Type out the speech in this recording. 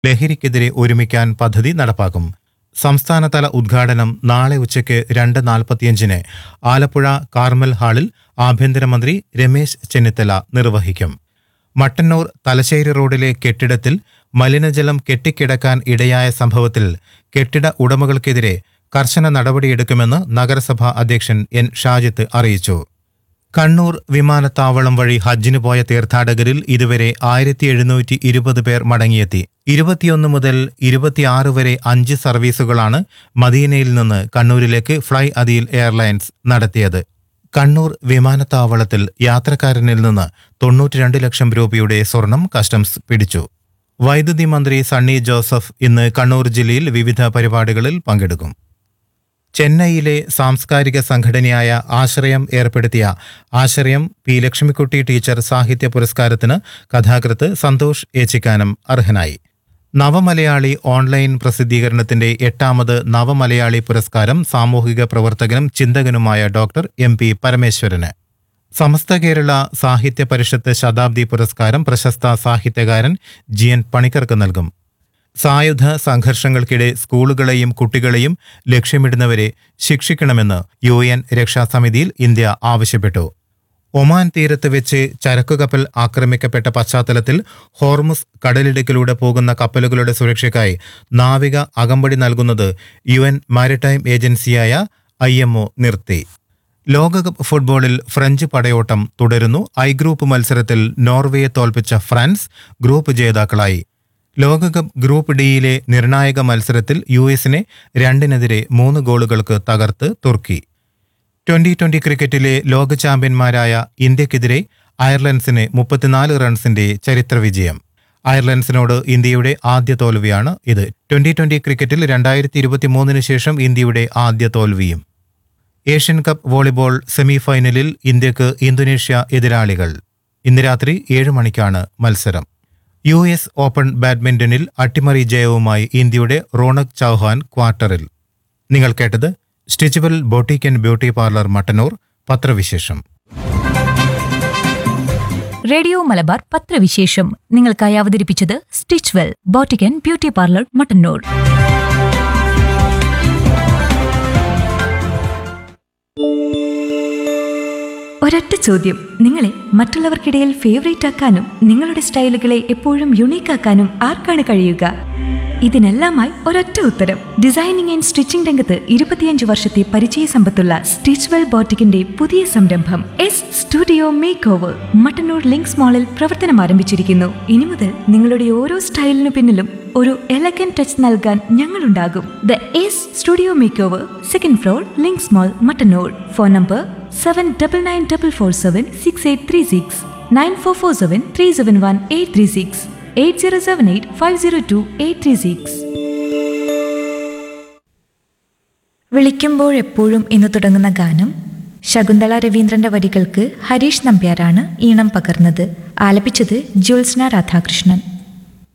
ലഹരിക്കെതിരെ ഒരുമിക്കാൻ പദ്ധതി നടപ്പാക്കും സംസ്ഥാനതല ഉദ്ഘാടനം നാളെ ഉച്ചയ്ക്ക് രണ്ട് നാൽപ്പത്തിയഞ്ചിന് ആലപ്പുഴ കാർമൽ ഹാളിൽ ആഭ്യന്തരമന്ത്രി രമേശ് ചെന്നിത്തല നിർവഹിക്കും മട്ടന്നൂർ തലശ്ശേരി റോഡിലെ കെട്ടിടത്തിൽ മലിനജലം കെട്ടിക്കിടക്കാൻ ഇടയായ സംഭവത്തിൽ കെട്ടിട ഉടമകൾക്കെതിരെ കർശന നടപടിയെടുക്കുമെന്ന് നഗരസഭാ അധ്യക്ഷൻ എൻ ഷാജിത്ത് അറിയിച്ചു കണ്ണൂർ വിമാനത്താവളം വഴി ഹജ്ജിന് പോയ തീർത്ഥാടകരിൽ ഇതുവരെ ആയിരത്തി എഴുന്നൂറ്റി ഇരുപത് പേർ മടങ്ങിയെത്തി ഇരുപത്തിയൊന്ന് മുതൽ ഇരുപത്തിയാറ് വരെ അഞ്ച് സർവീസുകളാണ് മദീനയിൽ നിന്ന് കണ്ണൂരിലേക്ക് ഫ്ലൈ അദിൽ എയർലൈൻസ് നടത്തിയത് കണ്ണൂർ വിമാനത്താവളത്തിൽ യാത്രക്കാരനിൽ നിന്ന് തൊണ്ണൂറ്റിരണ്ട് ലക്ഷം രൂപയുടെ സ്വർണം കസ്റ്റംസ് പിടിച്ചു വൈദ്യുതി മന്ത്രി സണ്ണി ജോസഫ് ഇന്ന് കണ്ണൂർ ജില്ലയിൽ വിവിധ പരിപാടികളിൽ പങ്കെടുക്കും ചെന്നൈയിലെ സാംസ്കാരിക സംഘടനയായ ആശ്രയം ഏർപ്പെടുത്തിയ ആശ്രയം പി ലക്ഷ്മിക്കുട്ടി ടീച്ചർ സാഹിത്യ പുരസ്കാരത്തിന് കഥാകൃത്ത് സന്തോഷ് ഏച്ചിക്കാനം അർഹനായി നവമലയാളി ഓൺലൈൻ പ്രസിദ്ധീകരണത്തിന്റെ എട്ടാമത് നവമലയാളി പുരസ്കാരം സാമൂഹിക പ്രവർത്തകനും ചിന്തകനുമായ ഡോക്ടർ എം പി പരമേശ്വരന് സമസ്ത കേരള സാഹിത്യ പരിഷത്ത് ശതാബ്ദി പുരസ്കാരം പ്രശസ്ത സാഹിത്യകാരൻ ജി എൻ പണിക്കർക്ക് നൽകും സായുധ സംഘർഷങ്ങൾക്കിടെ സ്കൂളുകളെയും കുട്ടികളെയും ലക്ഷ്യമിടുന്നവരെ ശിക്ഷിക്കണമെന്ന് യു എൻ രക്ഷാസമിതിയിൽ ഇന്ത്യ ആവശ്യപ്പെട്ടു ഒമാൻ തീരത്ത് വെച്ച് ചരക്കു കപ്പൽ ആക്രമിക്കപ്പെട്ട പശ്ചാത്തലത്തിൽ ഹോർമുസ് കടലിടുക്കിലൂടെ പോകുന്ന കപ്പലുകളുടെ സുരക്ഷയ്ക്കായി നാവിക അകമ്പടി നൽകുന്നത് യു എൻ മാരിടൈം ഏജൻസിയായ ഐ നിർത്തി ലോകകപ്പ് ഫുട്ബോളിൽ ഫ്രഞ്ച് പടയോട്ടം തുടരുന്നു ഐ ഗ്രൂപ്പ് മത്സരത്തിൽ നോർവേയെ തോൽപ്പിച്ച ഫ്രാൻസ് ഗ്രൂപ്പ് ജേതാക്കളായി ലോകകപ്പ് ഗ്രൂപ്പ് ഡിയിലെ നിർണായക മത്സരത്തിൽ യു എസിനെ രണ്ടിനെതിരെ മൂന്ന് ഗോളുകൾക്ക് തകർത്ത് തുർക്കി ട്വന്റി ട്വന്റി ക്രിക്കറ്റിലെ ലോക ചാമ്പ്യന്മാരായ ഇന്ത്യക്കെതിരെ അയർലൻഡ്സിന് മുപ്പത്തിനാല് റൺസിന്റെ ചരിത്ര വിജയം അയർലൻഡ്സിനോട് ഇന്ത്യയുടെ ആദ്യ തോൽവിയാണ് ഇത് ട്വന്റി ട്വന്റി ക്രിക്കറ്റിൽ രണ്ടായിരത്തി ഇരുപത്തിമൂന്നിന് ശേഷം ഇന്ത്യയുടെ ആദ്യ തോൽവിയും ഏഷ്യൻ കപ്പ് വോളിബോൾ സെമിഫൈനലിൽ ഇന്ത്യക്ക് ഇന്തോനേഷ്യ എതിരാളികൾ ഇന്ന് രാത്രി ഏഴ് മണിക്കാണ് മത്സരം യു എസ് ഓപ്പൺ ബാഡ്മിന്റണിൽ അട്ടിമറി ജയവുമായി ഇന്ത്യയുടെ റോണക് ചൗഹാൻ ക്വാർട്ടറിൽ നിങ്ങൾ കേട്ടത് Stitchwell boutique and beauty parlour Mattannur പത്രവിശേഷം റേഡിയോ മലബാർ പത്രവിശേഷം നിങ്ങൾക്കായി അവതരിപ്പിച്ചത് Stitchwell boutique and beauty parlour Mattannur ഒരൊറ്റ ചോദ്യം നിങ്ങളെ മറ്റുള്ളവർക്കിടയിൽ ഫേവറേറ്റ് ആക്കാനും നിങ്ങളുടെ സ്റ്റൈലുകളെ എപ്പോഴും യുണീക്ക് ആക്കാനും ആർക്കാണ് കഴിയുക ഇതിനെല്ലാമായി ഒരൊറ്റ ഉത്തരം ഡിസൈനിങ് ആൻഡ് സ്റ്റിച്ചിംഗ് രംഗത്ത് ഇരുപത്തിയഞ്ച് വർഷത്തെ പരിചയ സമ്പത്തുള്ള സ്റ്റിച്ച്വെൽ ബോട്ടിക്കിന്റെ പുതിയ സംരംഭം S studio makeover Mattannur Links മാളിൽ പ്രവർത്തനം ആരംഭിച്ചിരിക്കുന്നു ഇനി മുതൽ നിങ്ങളുടെ ഓരോ സ്റ്റൈലിനു പിന്നിലും ഒരു എലഗൻ ടച്ച് നൽകാൻ ഞങ്ങളുണ്ടാകും the S studio makeover second floor Links mall Mattannur phone number seven double nine double four seven six eight three six nine four four seven three seven one eight three six eight zero seven eight five zero two eight three six വിളിക്കുമ്പോഴെപ്പോഴും എന്ന് തുടങ്ങുന്ന ഗാനം ശകുന്തള രവീന്ദ്രന്റെ വരികൾക്ക് ഹരീഷ് നമ്പ്യാരാണ് ഈണം പകർന്നത് ആലപിച്ചത് ജ്യോത്സ്ന രാധാകൃഷ്ണൻ